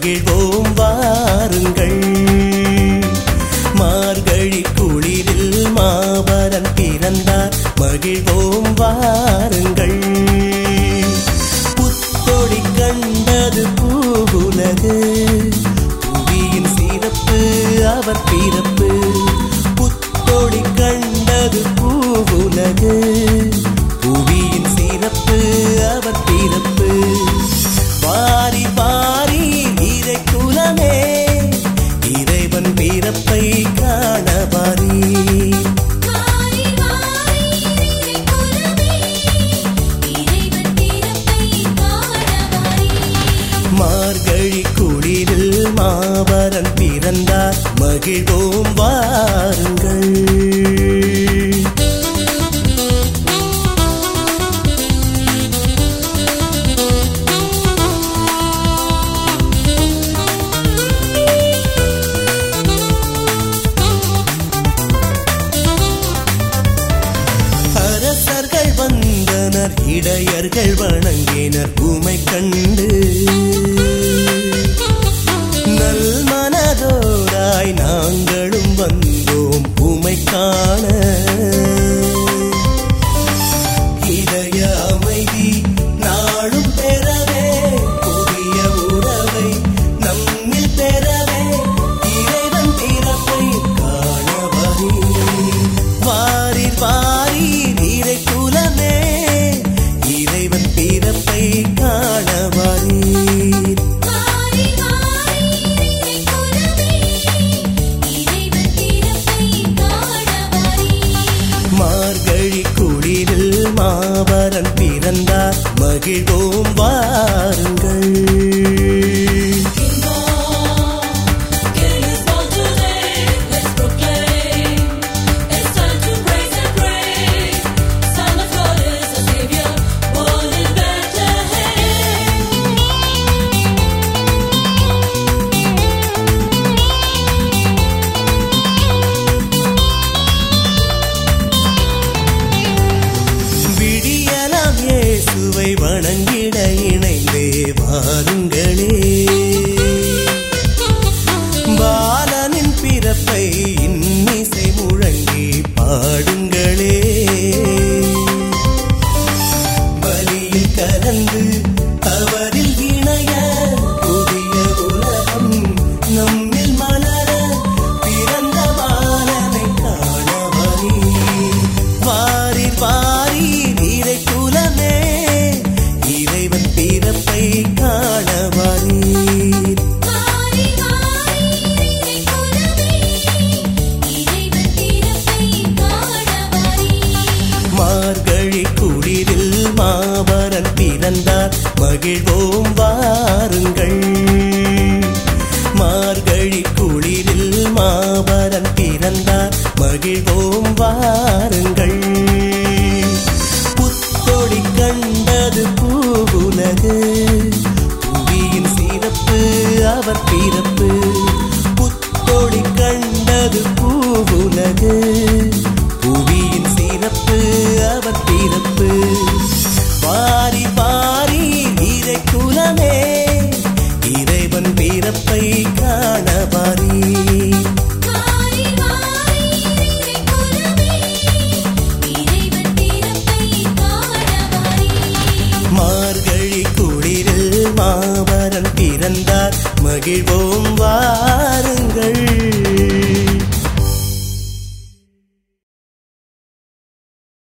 மகிழ்வோம் வாருங்கள் மார்கழி குளிரில் மாபரன் பிறந்தார் மகிழ்வோம் வாருங்கள் புத்தொடி கண்டது பூவுலகு புவியின் சிறப்பு அவர் பிறப்பு புத்தொடி கண்டது பூவுலகு புவியின் சிறப்பு அவர் பிறப்பு பாரி பாரி இறை குலமே இறைவன் பிறப்பை காண பாரி வாரி வாரி இறை குலமே இறைவன் பிறப்பை காண வாரி மார்கழி குளிரில் மாபரன் பிறந்தார் மகிழ்வோம் வாருங்கள் அரசர்கள் வந்தனர் இடையர்கள் வணங்கினர் உமை கண்டு நல் மனதோராய் நாங்களும் வந்தோம் உமை காண இதய அமைதி நாளும் பெறவே புதிய உறவை நம்மில் பெறவே இறைவன் பிறப்பை காண வருகிறேன். வாரீர் வாரீர் இறை குலமே இறைவன் பிறப்பை காண வரீர் வாரி வாரி இறை குலமே இறைவன் பிறப்பை காண வாரி மார்கழி குளிரில் மாபரன் பிறந்தார் மகிழ்வோம் வாருங்கள் King is born today, let's proclaim. It's time to praise and praise. Son of God is a Savior, born in Bethlehem. விடியலாம் இயேசுவை வணங்கிட இணைந்தே வாருங்களே பாலனின் பிறப்பை இன்னிசை முழங்கி பாடுங்களே பலியில் கலந்து அவரில் இணைய புதிய உலகம் நம்மில் மலர பிறந்த பாலனை காண வரீர். வாரீர் வாரீர் இறை குலமே இறைவன் பிறப்பை காண வரீர் வாரி வாரி இறை குலமே இறைவன் பிறப்பை காண வாரி மார்கழி குளிரில் மாபரன் பிறந்தார் மகிழ்வோம் வாருங்கள் மார்கழி குளிரில் மாபரன் பிறந்தார் மகிழ்வோம் வாருங்கள் புத்தொடி கண்டது பூவுலகு புவியின் சிறப்பு அவர் பிறப்பு புத்தொடி கண்டது பூவுலகு புவியின் சிறப்பு அவர் பிறப்பு பாரி பாரி இறை குலமே இறைவன் பிறப்பை காண பாரி வாரி வாரி இறை குலமே இறைவன் பிறப்பை காண வாரி மார்கழி குளிரில் மாபரன் பிறந்தார் மகிழ்வோம் வா